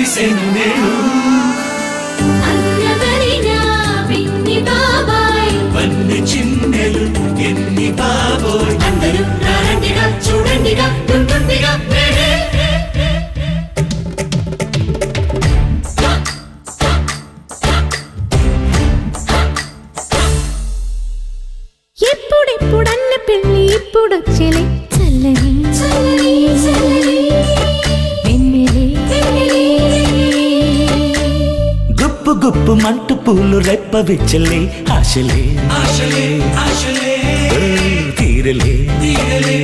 మురిసెను నేడు అందవరినా పిన్ని బాబాయ్ వన్ని చిన్నెలు ఎన్ని బాబోయ్ అందరూ రారండిగా చూడండిగా ఉంటుందిగా నేడే ఎప్పుడెప్పుడన్న పెళ్ళి ఇప్పుడొచ్చెలే చల్లని వెన్నెలే గుప్పు గుప్పు మంటు పూలు రెప్ప విచ్చలే ఆశలే ఆశలే ఆశలే ఓ, తీరలే తీరలే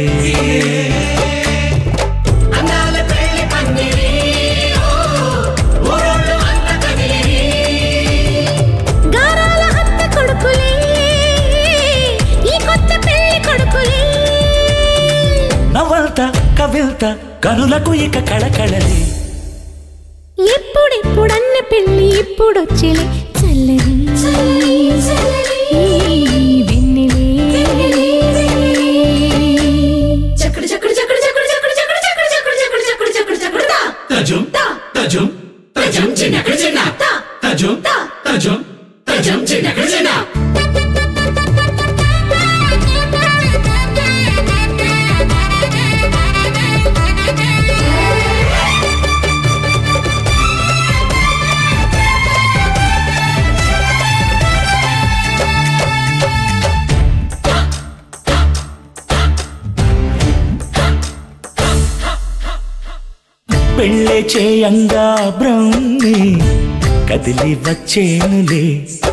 అందాల పెళ్లి పందిరి ఓ, ఊరోళ్ళు అంత కదిలిరి గారాల అత్త కొడుకులే ఈ కొత్త పెళ్లి కొడుకులే నవల్త కవిల్త కనులకు ఇక కళకళలే ఎప్పుడెప్పుడన్న పెళ్ళి ఇప్పుడొచ్చెలే చల్లని వెన్నెలే చక్కుడు చక్కుడు చక్కుడు చక్కుడు చక్కుడు చక్కుడు చక్కుడు చక్కుడు చక్కుడు చక్కుడు చక్కుడు చక్కుడు తా తజుం తజుం తజుం చిన్నక్కడ చిన్న తజుం తజుం తజుం చిన్నక్కడ చిన్న పెళ్ళే చేయంగా బ్రహ్మి కదిలి వచ్చేనులే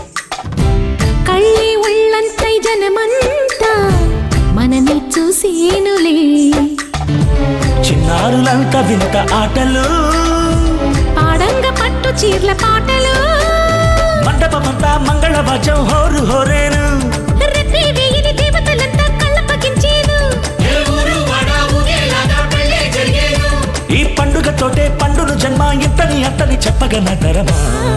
కళ్ళే ఒళ్ళంతై జనమంతా మనని చూసేనులే చిన్నారులంతా వింత ఆటలు పాడంగ పట్టు చీర్ల పాటలు మండపమంతా మంగళవాద్యం హోరు హోరేను రెప్పే వేయిని దేవతలంతా కళ్ళపగించేను ఏ ఊరు వాడా ఊగేలాగా పెళ్ళే జరిగేను ఈ పండుగతోటే పండును జన్మ ఇంతని అంతని చెప్పగనగరమా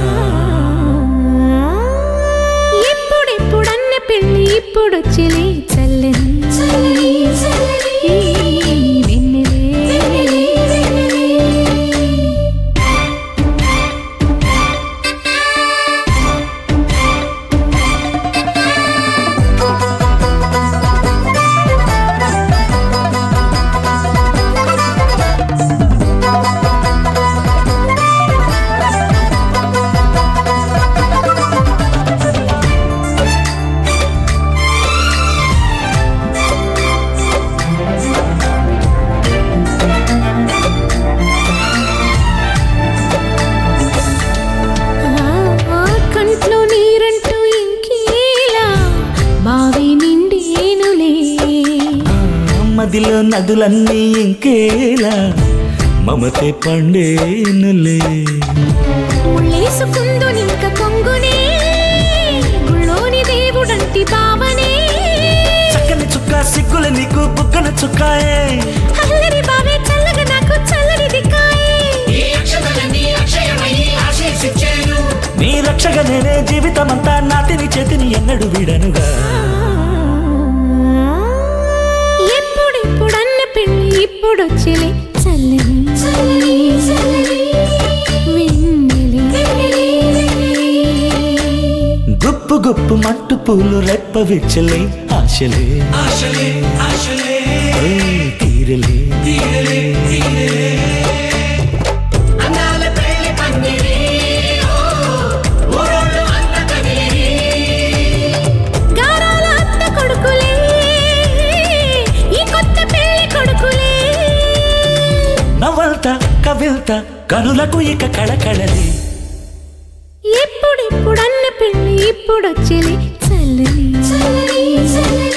ఎప్పుడెప్పుడన్న పెళ్ళి ఇప్పుడొచ్చిలే చల్లని వెన్నెలే ఆ కంట్లో నీరంటూ ఇంకేలా బావి నిండేనులే మదిలో నదులన్నీ ఇంకేలా మమతే పండేనులే ముళ్ళేసుకుందు నింక కొంగునే గుళ్ళోని దేవుడంటి బావనే చక్కని చుక్క సిగ్గుల నీకు బుగ్గన చుక్కాయే అల్లరి బావే చల్లగా నాకు చల్లని దిక్కాయే ఈ అక్షతలన్నీ అక్షయమయ్యి ఆశీసిచ్చేను నీ రక్షగా నేనే జీవితమంతా నాతిని చేతిని ఎన్నడు వీడనుగా ఎప్పుడెప్పుడన్న పెళ్ళి ఇప్పుడొచ్చిలే చల్లని వెన్నెలే గుప్పు గుప్పు మట్టు పూలు రెప్ప విచ్చలే ఆశలే ఆశలే ఆశలే ఓ, తీరలే తీరలే తీరలే అందాల పెళ్లి పందిరి ఓ, ఊరోళ్ళు అంత కదిలిరి గారాల అత్త కొడుకులే ఈ కొత్త పెళ్లి కొడుకులే నవల్త కవిల్త కనులకు ఇక కళకళలే ఎప్పుడెప్పుడన్న పెళ్ళి ఇప్పుడొచ్చిలే చల్లని